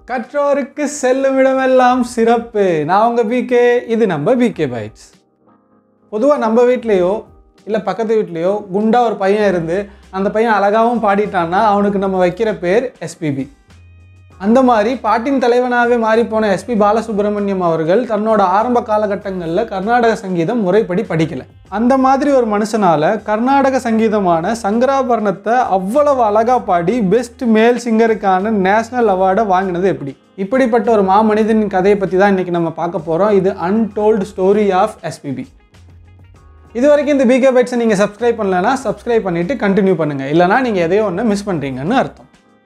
கற்றோருக்கு செல்லும் இடமெல்லாம் சிறப்பு நான் உங்க பிகே இது நம்ம பிகே பைட்ஸ் பொதுவாக நம்ம வீட்லேயோ இல்லை பக்கத்து வீட்லேயோ குண்டா ஒரு பையன் இருந்து அந்த பையன் அழகாகவும் பாடிட்டான்னா அவனுக்கு நம்ம வைக்கிற பேர் எஸ்பிபி அந்த மாதிரி பாட்டின் தலைவனாகவே மாறிப்போன எஸ்பி பாலசுப்ரமணியம் அவர்கள் தன்னோட ஆரம்ப காலகட்டங்களில் கர்நாடக சங்கீதம் முறைப்படி படிக்கல அந்த மாதிரி ஒரு மனுஷனால கர்நாடக சங்கீதமான சங்கராபரணத்தை அவ்வளவு அழகா பாடி பெஸ்ட் மேல் சிங்கருக்கான நேஷனல் அவார்டை வாங்கினது எப்படி இப்படிப்பட்ட ஒரு மாமனிதனின் கதையை பற்றி தான் இன்றைக்கி நம்ம பார்க்க போகிறோம் இது அன்டோல்டு ஸ்டோரி ஆஃப் எஸ்பிபி இது வரைக்கும் இந்த பிகே பைட்ஸை நீங்கள் சப்ஸ்கிரைப் பண்ணலன்னா சப்ஸ்கிரைப் பண்ணிவிட்டு கண்டினியூ பண்ணுங்கள் இல்லைனா நீங்கள் எதையோ ஒன்று மிஸ் பண்ணுறீங்கன்னு அர்த்தம்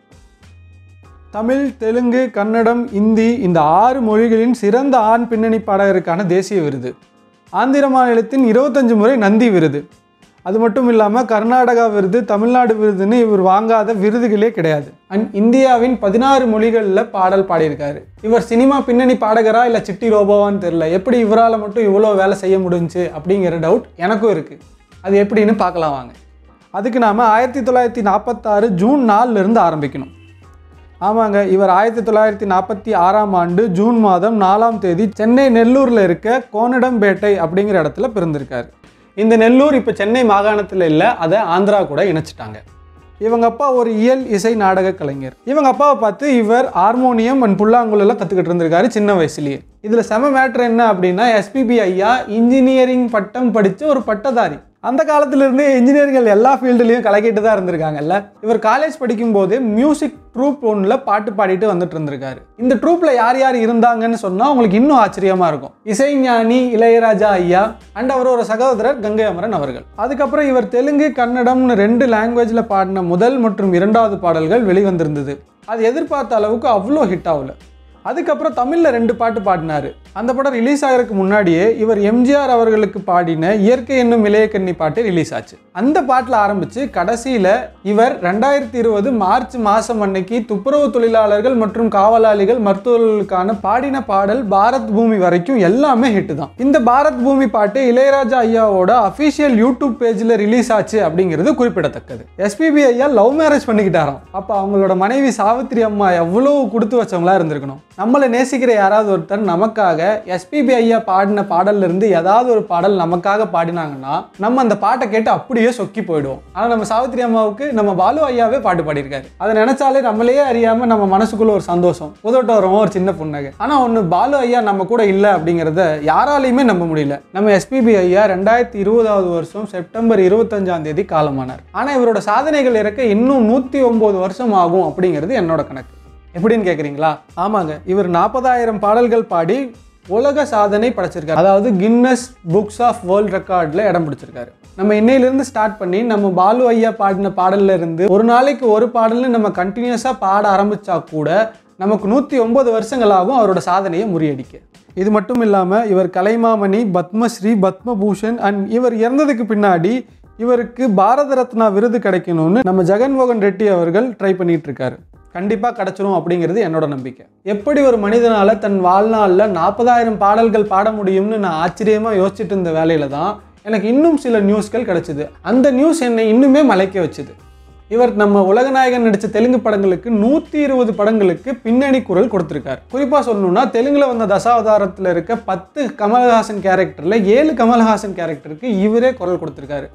தமிழ் தெலுங்கு கன்னடம் இந்தி இந்த ஆறு மொழிகளின் சிறந்த ஆண் பின்னணி பாடகருக்கான தேசிய விருது ஆந்திர மாநிலத்தின் இருபத்தஞ்சு முறை நந்தி விருது அது மட்டும் இல்லாமல் கர்நாடகா விருது தமிழ்நாடு விருதுன்னு இவர் வாங்காத விருதுகளே கிடையாது அண்ட் இந்தியாவின் பதினாறு மொழிகளில் பாடல் பாடியிருக்காரு இவர் சினிமா பின்னணி பாடகரா இல்லை சிட்டி ரோபோவான்னு தெரில எப்படி இவரால் மட்டும் இவ்வளோ வேலை செய்ய முடிஞ்சுச்சு அப்படிங்கிற டவுட் எனக்கும் இருக்குது அது எப்படின்னு பார்க்கலாம் வாங்க அதுக்கு நாம் ஆயிரத்தி தொள்ளாயிரத்தி நாற்பத்தாறு ஜூன் நாலுல இருந்து ஆரம்பிக்கணும் ஆமாங்க இவர் ஆயிரத்தி தொள்ளாயிரத்தி நாற்பத்தி ஆறாம் ஆண்டு ஜூன் மாதம் நாலாம் தேதி சென்னை நெல்லூரில் இருக்க கோனடம்பேட்டை அப்படிங்கிற இடத்துல பிறந்திருக்காரு இந்த நெல்லூர் இப்போ சென்னை மாகாணத்தில் இல்லை அதை ஆந்திரா கூட இணைச்சிட்டாங்க இவங்க அப்பா ஒரு இயல் இசை நாடக கலைஞர் இவங்க அப்பாவை பார்த்து இவர் ஹார்மோனியம் அண்ட் புல்லாங்குழலாம் கற்றுக்கிட்டு இருந்திருக்காரு சின்ன வயசுலேயே இதில் செம மேட்ரு என்ன அப்படின்னா எஸ்பிபி ஐயா இன்ஜினியரிங் பட்டம் படித்த ஒரு பட்டதாரி அந்த காலத்திலிருந்தே இன்ஜினியர்கள் எல்லா ஃபீல்டுலேயும் கலக்கிட்டு தான் இருந்திருக்காங்கல்ல இவர் காலேஜ் படிக்கும்போது மியூசிக் ட்ரூப் ஒன்றில் பாட்டு பாடிட்டு வந்துட்டு இருந்திருக்காரு இந்த ட்ரூப்பில் யார் யார் இருந்தாங்கன்னு சொன்னால் உங்களுக்கு இன்னும் ஆச்சரியமாக இருக்கும் இசைஞானி இளையராஜா ஐயா அண்ட் அவரோட சகோதரர் கங்கை அமரன் அவர்கள் அதுக்கப்புறம் இவர் தெலுங்கு கன்னடம்னு ரெண்டு லாங்குவேஜில் பாடின முதல் மற்றும் இரண்டாவது பாடல்கள் வெளிவந்திருந்தது அது எதிர்பார்த்த அளவுக்கு அவ்வளோ ஹிட் ஆகல அதுக்கப்புறம் தமிழில் ரெண்டு பாட்டு பாடினார் அந்த படம் ரிலீஸ் ஆகிறதுக்கு முன்னாடியே இவர் எம்ஜிஆர் அவர்களுக்கு பாடின இயற்கை என்னும் இளையக்கண்ணி பாட்டு ரிலீஸ் ஆச்சு அந்த பாட்டில் ஆரம்பித்து கடைசியில் இவர் ரெண்டாயிரத்தி இருபது மார்ச் மாதம் அன்னைக்கு துப்புரவு தொழிலாளர்கள் மற்றும் காவலாளிகள் மருத்துவர்களுக்கான பாடின பாடல் பாரத் பூமி வரைக்கும் எல்லாமே ஹிட் தான் இந்த பாரத் பூமி பாட்டு இளையராஜா ஐயாவோட அஃபிஷியல் யூடியூப் பேஜில் ரிலீஸ் ஆச்சு அப்படிங்கிறது குறிப்பிடத்தக்கது எஸ்பிபி ஐயா லவ் மேரேஜ் பண்ணிக்கிட்டாராம் அப்போ அவங்களோட மனைவி சாவித்திரி அம்மா எவ்வளோ கொடுத்து வச்சவங்களா இருந்திருக்கணும் நம்மளை நேசிக்கிற யாராவது ஒருத்தர் நமக்காக எஸ்பிபி ஐயா பாடின பாடல்ல இருந்து ஏதாவது ஒரு பாடல் நமக்காக பாடினாங்கன்னா நம்ம அந்த பாட்டை கேட்டு அப்படியே சொக்கி போயிடுவோம் ஆனால் நம்ம சாவித்திரி அம்மாவுக்கு நம்ம பாலு ஐயாவே பாட்டு பாடியிருக்காரு அதை நினைச்சாலே நம்மளையே அறியாம நம்ம மனசுக்குள்ள ஒரு சந்தோஷம் புதோட்டோரம் ஒரு சின்ன புன்னகை ஆனால் ஒன்று பாலு ஐயா நம்ம கூட இல்லை அப்படிங்கிறத யாராலையுமே நம்ப முடியல நம்ம எஸ்பிபி ஐயா ரெண்டாயிரத்தி இருபதாவது வருஷம் செப்டம்பர் இருபத்தஞ்சாம் தேதி காலமானார் ஆனால் இவரோட சாதனைகள் இறக்க இன்னும் நூற்றி ஒம்பது வருஷம் ஆகும் அப்படிங்கிறது என்னோட கணக்கு எப்படின்னு கேட்குறீங்களா ஆமாங்க இவர் நாற்பதாயிரம் பாடல்கள் பாடி உலக சாதனை படைச்சிருக்காரு அதாவது கின்னஸ் புக்ஸ் ஆஃப் வேர்ல்ட் ரெக்கார்டில் இடம் பிடிச்சிருக்காரு நம்ம இன்னையிலேருந்து ஸ்டார்ட் பண்ணி நம்ம பாலு ஐயா பாடின பாடல்ல இருந்து ஒரு நாளைக்கு ஒரு பாடல்னு நம்ம கண்டினியூஸாக பாட ஆரம்பிச்சா கூட நமக்கு நூற்றி ஒன்பது வருஷங்களாகும் அவரோட சாதனையை முறியடிக்க இது மட்டும் இல்லாமல் இவர் கலைமாமணி பத்மஸ்ரீ பத்மபூஷன் அண்ட் இவர் இறந்ததுக்கு பின்னாடி இவருக்கு பாரத ரத்னா விருது கிடைக்கணும்னு நம்ம ஜெகன்மோகன் ரெட்டி அவர்கள் ட்ரை பண்ணிட்டு இருக்காரு கண்டிப்பாக கிடச்சிரும் அப்படிங்கிறது என்னோட நம்பிக்கை எப்படி ஒரு மனிதனால் தன் வாழ்நாளில் நாற்பதாயிரம் பாடல்கள் பாட முடியும்னு நான் ஆச்சரியமாக யோசிச்சுட்டு இருந்த வேலையில தான் எனக்கு இன்னும் சில நியூஸ்கள் கிடைச்சிது அந்த நியூஸ் என்னை இன்னுமே மலைக்க வச்சுது இவர் நம்ம உலகநாயகன் நடித்த தெலுங்கு படங்களுக்கு நூற்றி இருபது படங்களுக்கு பின்னணி குரல் கொடுத்துருக்காரு குறிப்பாக சொல்லணும்னா தெலுங்குல வந்த தசாவதாரத்தில் இருக்க பத்து கமல்ஹாசன் கேரக்டரில் ஏழு கமல்ஹாசன் கேரக்டருக்கு இவரே குரல் கொடுத்துருக்காரு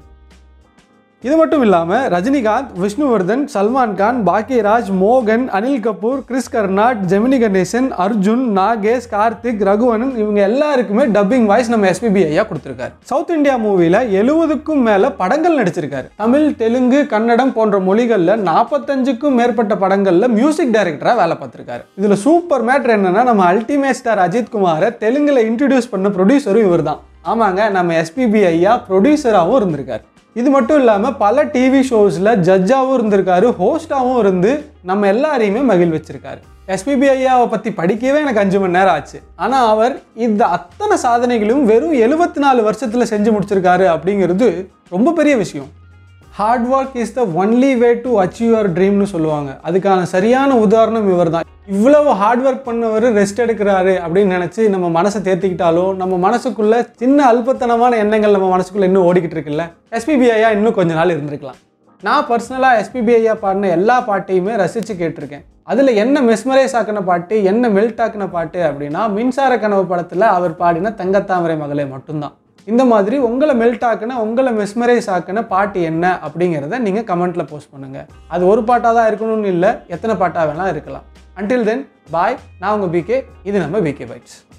இது மட்டும் இல்லாமல் ரஜினிகாந்த் விஷ்ணுவர்தன் சல்மான் கான் பாக்கியராஜ் மோகன் அனில் கபூர் கிறிஸ் கர்னாட் ஜெமினி கணேசன் அர்ஜுன் நாகேஷ் கார்த்திக் ரகுவனன் இவங்க எல்லாருக்குமே டப்பிங் வாய்ஸ் நம்ம எஸ்பிபி ஐயா கொடுத்துருக்காரு சவுத் இந்தியா மூவியில் எழுபதுக்கும் மேலே படங்கள் நடிச்சிருக்காரு தமிழ் தெலுங்கு கன்னடம் போன்ற மொழிகளில் நாற்பத்தஞ்சுக்கும் மேற்பட்ட படங்களில் மியூசிக் டைரக்டராக வேலை பார்த்துருக்காரு இதில் சூப்பர் மேட்ரு என்னன்னா நம்ம அல்டிமேட் ஸ்டார் அஜித் குமாரை தெலுங்குல இன்ட்ரடியூஸ் பண்ண ப்ரொடியூசரும் இவர் தான் ஆமாங்க நம்ம எஸ்பிபி ஐயா ப்ரொடியூசராகவும் இருந்திருக்காரு இது மட்டும் இல்லாமல் பல டிவி ஷோஸில் ஜட்ஜாகவும் இருந்திருக்காரு ஹோஸ்டாகவும் இருந்து நம்ம எல்லாரையுமே மகிழ் வச்சிருக்காரு எஸ்பிபி ஐயாவை பற்றி படிக்கவே எனக்கு அஞ்சு மணி நேரம் ஆச்சு ஆனால் அவர் இந்த அத்தனை சாதனைகளையும் வெறும் எழுபத்தி நாலு வருஷத்தில் செஞ்சு முடிச்சிருக்காரு அப்படிங்கிறது ரொம்ப பெரிய விஷயம் hard work is the only way to achieve your ட்ரீம்னு சொல்லுவாங்க அதுக்கான சரியான உதாரணம் இவர் தான் இவ்வளவு ஹார்ட் ஒர்க் பண்ணவர் ரெஸ்ட் எடுக்கிறாரு அப்படின்னு நினச்சி நம்ம மனசை தேர்த்திக்கிட்டாலும் நம்ம மனசுக்குள்ள சின்ன அல்பத்தனமான எண்ணங்கள் நம்ம மனசுக்குள்ள இன்னும் ஓடிக்கிட்டு இருக்குல்ல எஸ்பிபி ஐயா இன்னும் கொஞ்ச நாள் இருந்திருக்கலாம் நான் பர்சனலாக எஸ்பிபி ஐயா பாடின எல்லா பாட்டையுமே ரசித்து கேட்டிருக்கேன் அதில் என்ன மெஸ்மரைஸ் ஆக்கின பாட்டு என்ன மெல்ட் ஆக்கின பாட்டு அப்படின்னா மின்சார கனவு படத்தில் அவர் பாடின தங்கத்தாமரை மகளே மட்டும்தான் இந்த மாதிரி உங்களை மெல்ட் ஆக்கின உங்களை மெஸ்மரைஸ் ஆக்கின பாட்டு என்ன அப்படிங்கிறத நீங்கள் கமெண்ட்டில் போஸ்ட் பண்ணுங்கள் அது ஒரு பாட்டாக தான் இருக்கணும்னு இல்லை எத்தனை பாட்டாக வேணால் இருக்கலாம் அன்டில் தென் பாய் நான் உங்கள் பிகே இது நம்ம பிகே பைட்ஸ்